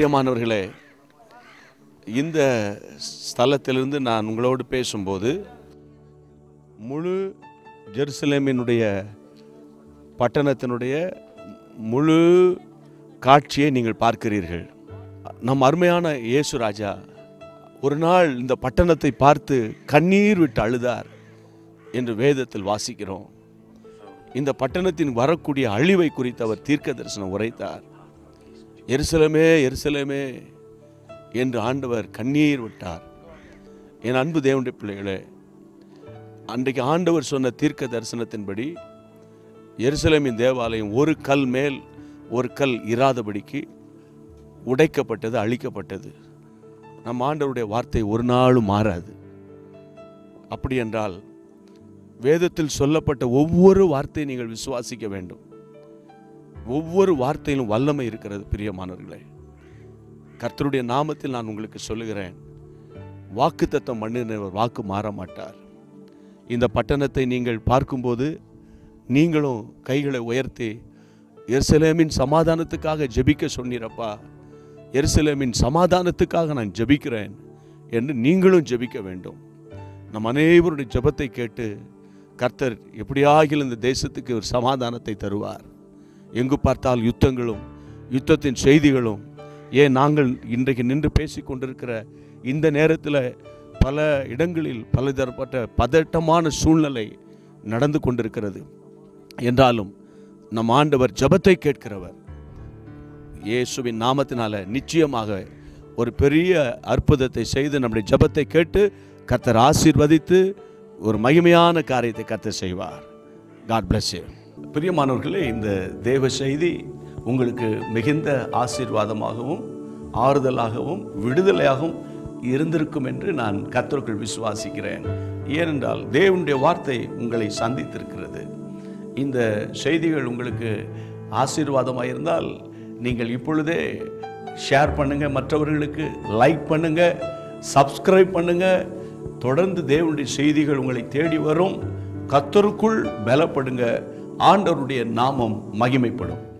பிரியமானவர்களே இந்த ஸ்தலத்திலிருந்து நான் உங்களோடு பேசும்போது முழு ஜெருசலேமினுடைய பட்டணத்தினுடைய முழு காட்சியை நீங்கள் பார்க்கிறீர்கள் நம் அருமையான இயேசு ராஜா ஒரு நாள் இந்த பட்டணத்தை பார்த்து கண்ணீர் விட்டு அழுதார் என்று வேதத்தில் வாசிக்கிறோம் இந்த பட்டணத்தின் வரக்கூடிய அழிவை குறித்து அவர் தீர்க்க தரிசனம் உரைத்தார் எருசலேமே எருசலேமே என்று ஆண்டவர் கண்ணீர் விட்டார் என் அன்பு தேவனுடைய பிள்ளைகளே அன்றைக்கு ஆண்டவர் சொன்ன தீர்க்க தரிசனத்தின்படி எருசலேமின் தேவாலயம் ஒரு கல் மேல் ஒரு கல் இராதபடிக்கு உடைக்கப்பட்டது அழிக்கப்பட்டது நம் ஆண்டவருடைய வார்த்தை ஒரு நாளும் மாறாது அப்படி என்றால் வேதத்தில் சொல்லப்பட்ட ஒவ்வொரு வார்த்தையை நீங்கள் விசுவாசிக்க வேண்டும் ஒவ்வொரு வார்த்தையிலும் வல்லமை இருக்கிறது பிரியமானவர்களே கர்த்தருடைய நாமத்தில் நான் உங்களுக்கு சொல்லுகிறேன் வாக்கு தத்தம் பண்ணினவர் வாக்கு மாற மாட்டார் இந்த பட்டணத்தை நீங்கள் பார்க்கும்போது நீங்களும் கைகளை உயர்த்தி எருசலேமின் சமாதானத்துக்காக ஜெபிக்க சொன்னீரப்பா எருசலேமின் சமாதானத்துக்காக நான் ஜெபிக்கிறேன் என்று நீங்களும் ஜெபிக்க வேண்டும் நம் அனைவருடைய ஜெபத்தை கேட்டு கர்த்தர் எப்படியாகிலும் இந்த தேசத்துக்கு ஒரு சமாதானத்தை தருவார் எங்கு பார்த்தால் யுத்தங்களும் யுத்தத்தின் செய்திகளும் ஏன் நாங்கள் இன்றைக்கு நின்று பேசிக் கொண்டிருக்கிற இந்த நேரத்தில் பல இடங்களில் பலதரப்பட்ட பதட்டமான சூழ்நிலை நடந்து கொண்டிருக்கிறது என்றாலும் நம் ஆண்டவர் ஜெபத்தை கேட்கிறவர் இயேசுவின் நாமத்தினால நிச்சயமாக ஒரு பெரிய அற்புதத்தை செய்து நம்முடைய ஜெபத்தை கேட்டு கர்த்தர் ஆசீர்வதித்து ஒரு மகிமையான காரியத்தை கர்த்தர் செய்வார் காட் bless you பிரியமானவர்களே இந்த தேவ செய்தி உங்களுக்கு மிகுந்த ஆசீர்வாதமாகவும் ஆறுதலாகவும் விடுதலையாகவும் இருந்திருக்கும் என்று நான் கர்த்தருக்குள் விசுவாசிக்கிறேன் ஏனென்றால் தேவனுடைய வார்த்தை உங்களை சந்தித்திருக்கிறது இந்த செய்திகள் உங்களுக்கு ஆசீர்வாதமாக இருந்தால் நீங்கள் இப்பொழுதே ஷேர் பண்ணுங்க மற்றவர்களுக்கு லைக் பண்ணுங்க சப்ஸ்கிரைப் பண்ணுங்க தொடர்ந்து தேவனுடைய செய்திகள் உங்களை தேடி வரும் கத்தருக்குள் பலப்படுங்க ஆண்டவருடைய நாமம் மகிமைப்படும்